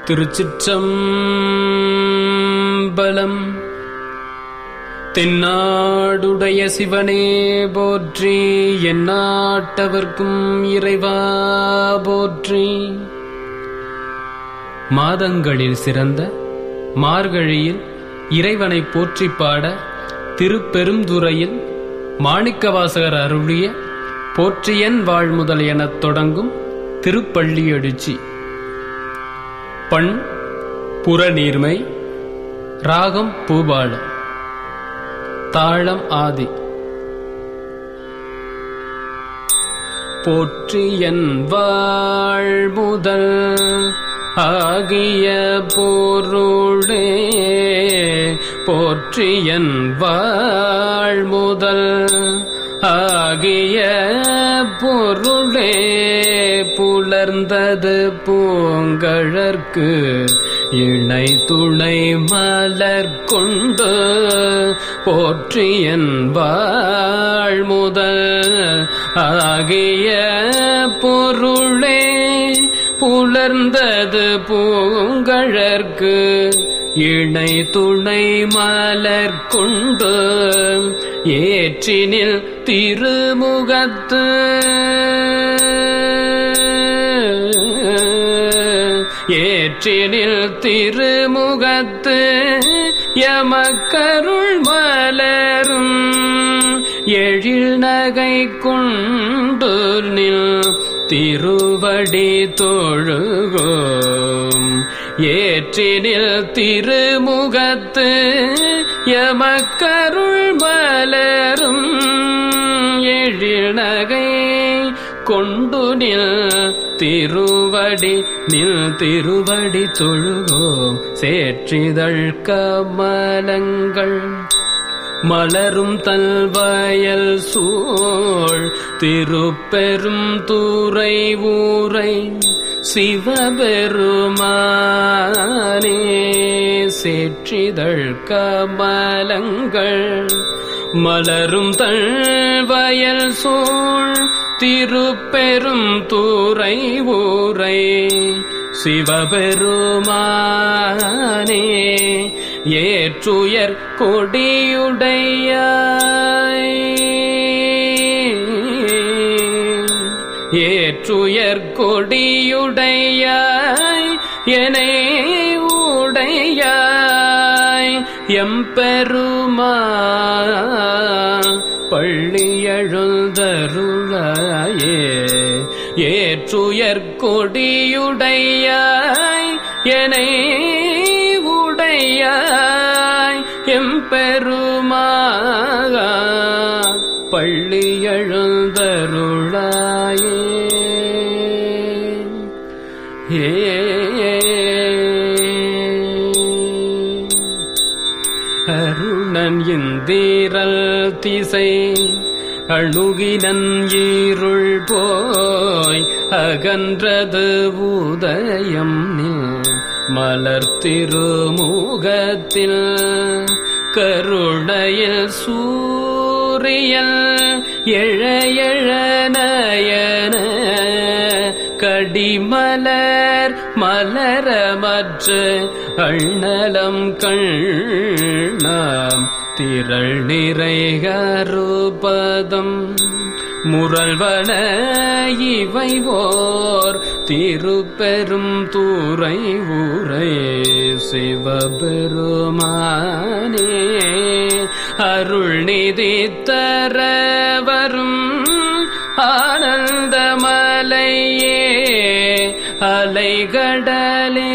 திருச்சிற்றம்பலம் தென்னாடுடைய சிவனே போற்றி எந்நாட்டவர்க்கும் இறைவா போற்றி மாதங்களில் சிறந்த மார்கழியில் இறைவனை போற்றி பாட திருப்பெருந்துறையில் மாணிக்கவாசகர் அருளிய போற்றியன் வாழ்முதல் எனத் தொடங்கும் திருப்பள்ளி எழுச்சி பண் புறநீர்மை ராகம் பூபாலம் தாளம் ஆதி போற்றியன் வாழ்முதல் ஆகிய பொருளே போற்றியன் வாழ்முதல் ஆகிய பொருளே புலர்ந்தது பூங்கழற்கு இணை துணை மலர் கொண்டு போற்றியன் வாழ்முதல் ஆகிய பொருளே புலர்ந்தது பூங்கழற்கு இணை துணை மலர் கொண்டு ஏற்றினில் திருமுகத்து ஏற்றினில் திருமுகத்து எமக்கருள் மலரும் எழில் நகை கொண்டு நில் திருவடி தொழுகோம் ஏற்றினில் திருமுகத்து எமக்கருள் மலரும் எழினகை கொண்டு நில் திருவடி நில் திருவடி தொழுகோம் சேற்றிதழ் கமலங்கள் மலரும் தல்வயல் சூழ் திருப்பெரும் தூரை ஊரை சிவபெருமானே சேற்றிதழ் கமலங்கள் மலரும் தழ்வயல் சூழ் திருப்பெரும் தூரை ஊரை சிவபெருமானே ஏற்றுயர் கொடியுடைய ஏற்றுயர் கொடியுடைய எனை உடையாய் எம்பெருமா பள்ளி எழுந்தருளாயே ஏற்றுயர் கொடியுடையாய் எனை உடையாய் எம்பெருமா பள்ளி எழுந்தருளாயே ஏ அருணன் இந்தீரல் திசை அழுகினன் ஈருள் போய் அகன்றது உதயம் நில் மலர் திருமுகத்தில் கருணையில் சூரியல் எழ எழ நயன கடிமலர் மலரமற்ற அண்ணலம் கண்ணாம் திரள் நிறைகருபதம் முரல்வன இவை ஓர் திருப்பெரும் தூரை ஊரை சிவபெருமானே அருள் நிதி தர வரும் ஆனந்தமலையே அலைகடலே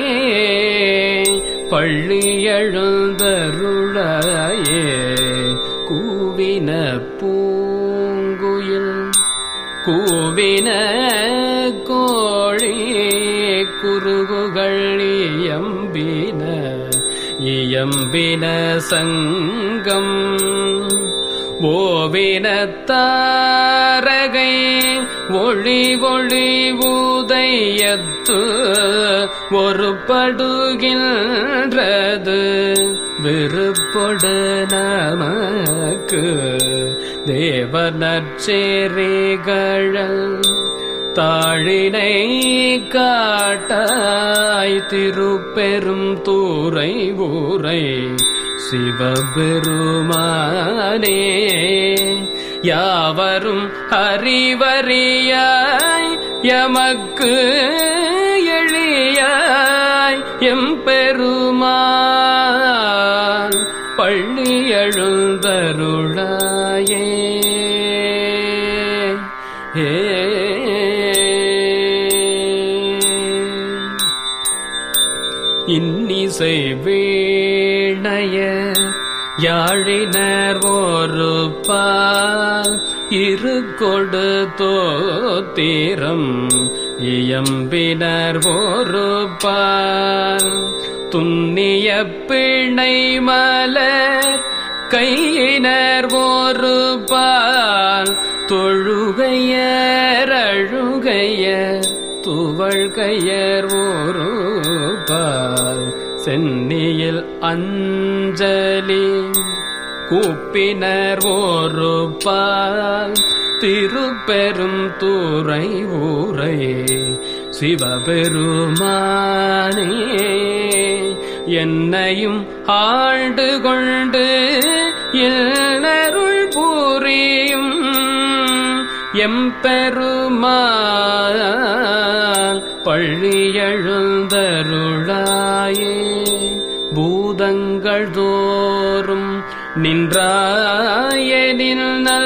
பள்ளி எழுந்தருளாயே கூவின பூங்குயில் கூவின கோழி குருகுகள் இயம்பின இயம்பின சங்கம் ஓவின தாரகை ஒளி ஒளி உதயத்து ஒரு படுகின்றது விருப்பொடு நமக்கு தேவ நற்சேரிகள் தாழினை காட்டாய் திருப்பெரும் தூரை ஊரை சிவபெருமானே யாவரும் அறிவறியாய் எமக்கு எளியாய் எம்பெருமான் பள்ளி எழுந்தருளாயே ஏ இன்னிசை வீணைய யாழினர் ஒரு பால் இரு கொடு தோத்திரம் இயம்பினர் ஒரு பால் துண்ணிய பிணை மலர் கையினர் ஒரு பால் தொழுகையர் அழுகையர் துவழ்கையர் ஒரு பால் சென்னியில் அஞ்சலி கூப்பினர் ஒரு பால் திருப்பெரும் தூரை ஊரை சிவபெருமானே என்னையும் ஆண்டு கொண்டு இல்லருள் பூரியும் எம்பெருமான் பள்ளி எழுந்தருளாயே பூதங்கள் தோறும் நின்றாயனில்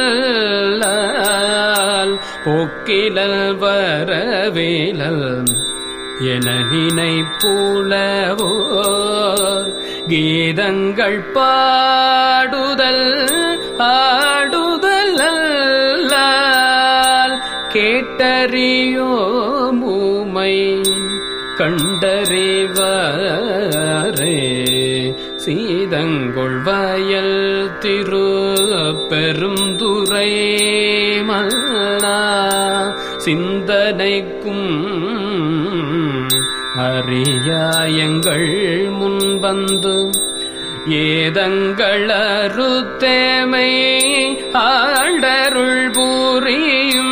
நல்லால் போக்கிலல் வரவேலல் என நினைப்புலவோ கீதங்கள் பாடுதல் ஆடுதல் அல்லால் கேட்டறியோ மூமை கண்டறிவாரே சீதங்கொள் வயல் திரு பெருந்துரை மல்லா சிந்தனைக்கும் அறியாயங்கள் முன்வந்து ஏதங்கள் அறுத்தேமை ஆண்டருள் பூரியும்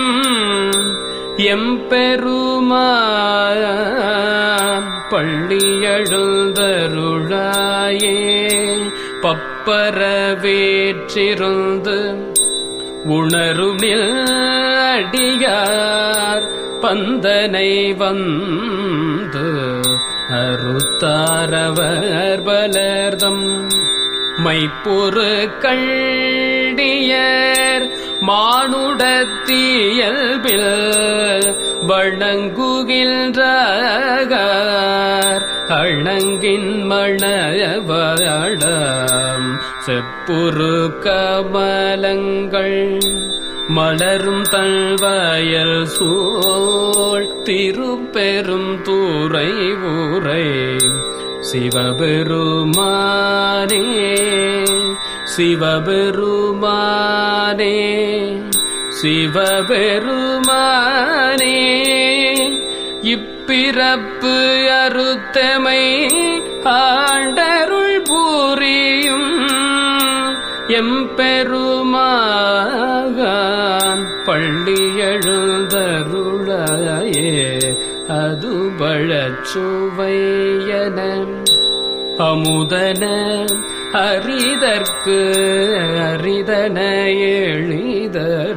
எம்பெருமான் பள்ளி எழுந்தருளாயே பப்பர வேற்றிருந்து உணருமில் அடியார் பந்தனை வந்து அறுத்தாரவர் பலர்தம் மைப்பொரு கள்டியர் மானுடத்தியல்பில் வணங்குகின்றார் அணங்கின் மணவடம் செப்புரு கமலங்கள் மலரும் தழ்வயல் சூழ் திருப்பெரும் தூரை ஊரை சிவபெருமானே சிவபெருமானே சிவபெருமானே இப்பிறப்பு அறுத்தமை ஆண்டருள் பூரியும் எம்பெருமான் பள்ளி எழுந்தருளாயே அது பழச்சுவையன அமுதன அரிதற்கு அரிதன எளிதன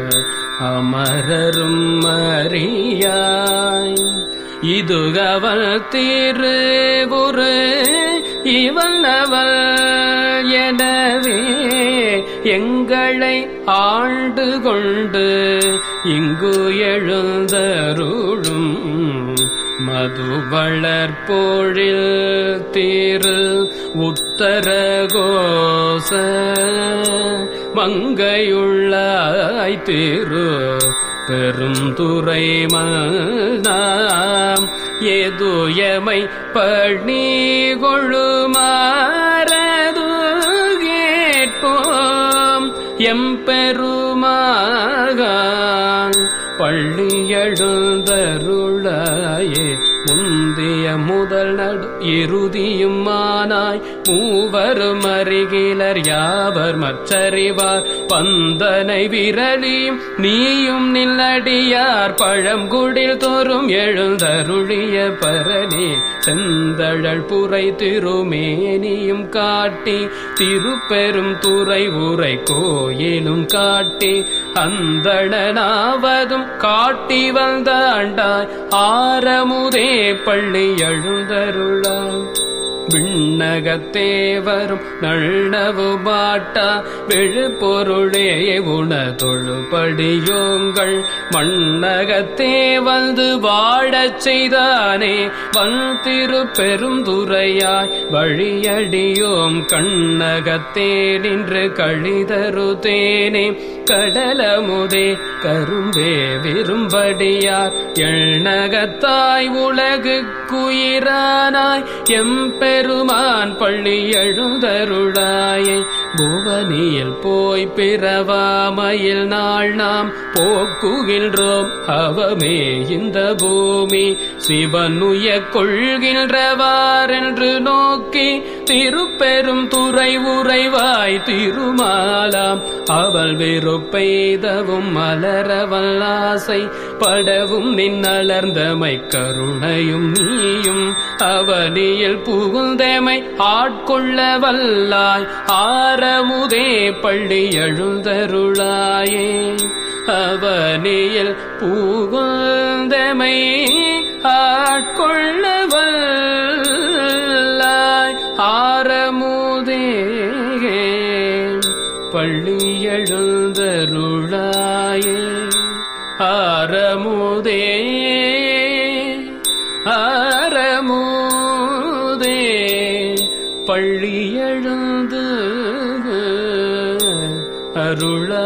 அமரரும் அறியாய் இது அவள் திருவுரு இவள் அவள் எனவே எங்களை ஆண்டு கொண்டு இங்கு எழுந்தருளும் மது வளர்போழில் தீரு உத்தரகோச மங்கையுள்ளாய் திரு பெருந்துரை மல்நாம் எதுயமை பணி கொழுமாறது கேட்போம் எம்பெருமாகான் பள்ளி எழுந்தருளாயே முந்திய முதல் நடு இறுதியும் மானாய் மூவரும் அருகிலர் யாவர் மற்றறிவார் பந்தனை விரலியும் நீயும் நில்லடியார் பழங்குடில் தோறும் எழுந்தருளிய பரனே செந்தழல் புரை திருமேனியும் காட்டி திருப்பெரும் துறை உரை கோயிலும் காட்டி அந்தணனாவதும் காட்டி வந்தாண்டாய் ஆரமுதே பள்ளி எழுந்தருளான் விண்ணகத்தே வரும் நள்ளவு மாட்டா விழுப்பொருளே உண தொழுபடியோங்கள் மண்ணகத்தே வந்து வாழச் செய்தானே வன் திரு பெருந்துரையாய் வழியடியோம் கண்ணகத்தே நின்று கழிதரு தேனே கடலமுதே கரும்பே விரும்படியார் எண்ணகத்தாய் உலகு குயிரானாய் எம்பெருமான் பள்ளி எழுந்தருளாயை புவனியில் போய் பிறவாமையில் நாள் நாம் போக்குகின்றோம் அவமே இந்த பூமி சிவனுய கொள்கின்றவாரென்று நோக்கி திருப்பெரும் துறை உறைவாய் திருமாலாம் அவள் வெறுப்பெய்தவும் மலரவல்லாசை படவும் நின்னலர்ந்தமை கருணையும் நீயும் அவனியில் புகுந்தமை ஆட்கொள்ள வல்லாய் ஆரமுதே பள்ளி எழுந்தருளாயே அவனியில் புகுந்தமை ஆட்கொள்ள வல்லாய் ஆரமுதே பள்ளி எழுந்தருளாயே ஆரமுதே ஆரமுதே பள்ளி எழுந்து அருளாயே